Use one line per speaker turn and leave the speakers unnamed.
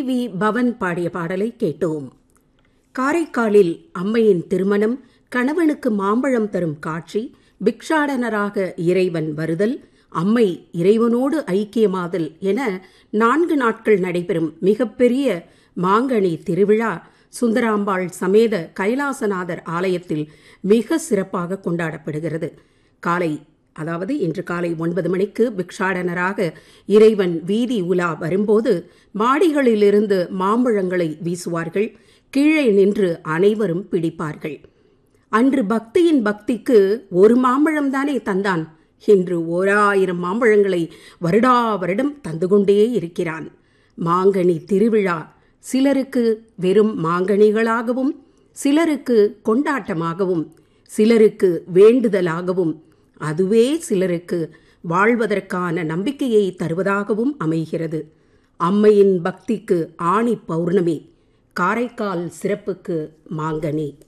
we Pawan பாடிய பாடலை கேட்டோம் காரைக்காலில் அம்மையின் திருமணம் கணவனுக்கு மாம்பழம் தரும் காட்சி பிக்ஷாடனராக இறைவன் வருதல் அம்மை இறைவனோடு ஐக்கியமாதல் என நான்கு நாட்கள் நடைபெறும் மிகப்பெரிய மாங்கனி திருவிழா சுந்தராம்பாள் சமேத கைலாசநாதர் ஆலயத்தில் மிக சிறப்பாக கொண்டாடப்படுகிறது காலை அதாவது இன்று காலை ஒன்பது மணிக்கு பிக்ஷாடனராக இறைவன் வீதி உலா வரும்போது மாடிகளிலிருந்து மாம்பழங்களை வீசுவார்கள் கீழே நின்று அனைவரும் பிடிப்பார்கள் அன்று பக்தியின் பக்திக்கு ஒரு மாம்பழம் தானே தந்தான் இன்று ஓராயிரம் மாம்பழங்களை வருடா வருடம் தந்து கொண்டே இருக்கிறான் மாங்கனி திருவிழா சிலருக்கு வெறும் மாங்கனிகளாகவும் சிலருக்கு கொண்டாட்டமாகவும் சிலருக்கு வேண்டுதலாகவும் அதுவே சிலருக்கு வாழ்வதற்கான நம்பிக்கையை தருவதாகவும் அமைகிறது அம்மையின் பக்திக்கு ஆணி பௌர்ணமி காரைக்கால் சிறப்புக்கு மாங்கனி